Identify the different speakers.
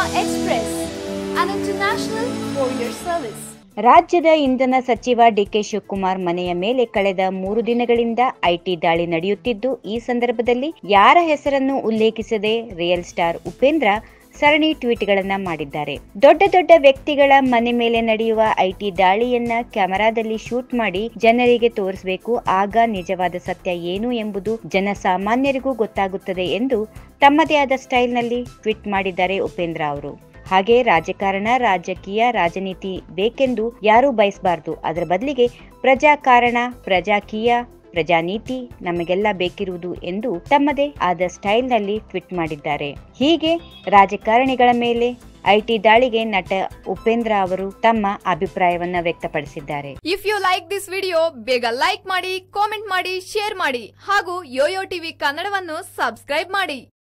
Speaker 1: Express, an international courier service.
Speaker 2: ರಾಜ್ಯದ ಇಂಧನ ಸಚಿವ ಡಿಕೆ ಶಿವಕುಮಾರ್ ಮನೆಯ ಮೇಲೆ ಕಳೆದ ಮೂರು ದಿನಗಳಿಂದ ಐಟಿ ದಾಳಿ ನಡೆಯುತ್ತಿದ್ದು ಈ ಸಂದರ್ಭದಲ್ಲಿ ಯಾರ ಹೆಸರನ್ನು ಉಲ್ಲೇಖಿಸದೆ ರಿಯಲ್ ಸ್ಟಾರ್ ಉಪೇಂದ್ರ ಸರಣಿ ಟ್ವೀಟ್ಗಳನ್ನ ಮಾಡಿದ್ದಾರೆ ದೊಡ್ಡ ದೊಡ್ಡ ವ್ಯಕ್ತಿಗಳ ಮನೆ ಮೇಲೆ ನಡೆಯುವ ಐಟಿ ದಾಳಿಯನ್ನ ಕ್ಯಾಮೆರಾದಲ್ಲಿ ಶೂಟ್ ಮಾಡಿ ಜನರಿಗೆ ತೋರಿಸಬೇಕು ಆಗ ನಿಜವಾದ ಸತ್ಯ ಏನು ಎಂಬುದು ಜನಸಾಮಾನ್ಯರಿಗೂ ಗೊತ್ತಾಗುತ್ತದೆ ಎಂದು ತಮ್ಮದೇ ಆದ ಸ್ಟೈಲ್ನಲ್ಲಿ ಟ್ವೀಟ್ ಮಾಡಿದ್ದಾರೆ ಉಪೇಂದ್ರ ಅವರು ಹಾಗೆ ರಾಜಕಾರಣ ರಾಜಕೀಯ ರಾಜನೀತಿ ಬೇಕೆಂದು ಯಾರೂ ಬಯಸಬಾರದು ಅದರ ಬದಲಿಗೆ ಪ್ರಜಾಕಾರಣ ಪ್ರಜಾಕೀಯ ಪ್ರಜಾನೀತಿ ನಮಗೆಲ್ಲ ಬೇಕಿರುವುದು ಎಂದು ತಮ್ಮದೇ ಆದ ಸ್ಟೈಲ್ನಲ್ಲಿ ಟ್ವೀಟ್ ಮಾಡಿದ್ದಾರೆ ಹೀಗೆ ರಾಜಕಾರಣಿಗಳ ಮೇಲೆ ಐಟಿ ದಾಳಿಗೆ ನಟ ಉಪೇಂದ್ರ ಅವರು ತಮ್ಮ ಅಭಿಪ್ರಾಯವನ್ನ ವ್ಯಕ್ತಪಡಿಸಿದ್ದಾರೆ
Speaker 1: if you like this video ಬೇಗ ಲೈಕ್ ಮಾಡಿ ಕಾಮೆಂಟ್ ಮಾಡಿ ಶೇರ್ ಮಾಡಿ ಹಾಗೂ ಯೋಯೋ ಟಿವಿ ಕನ್ನಡವನ್ನು ಸಬ್ಸ್ಕ್ರೈಬ್ ಮಾಡಿ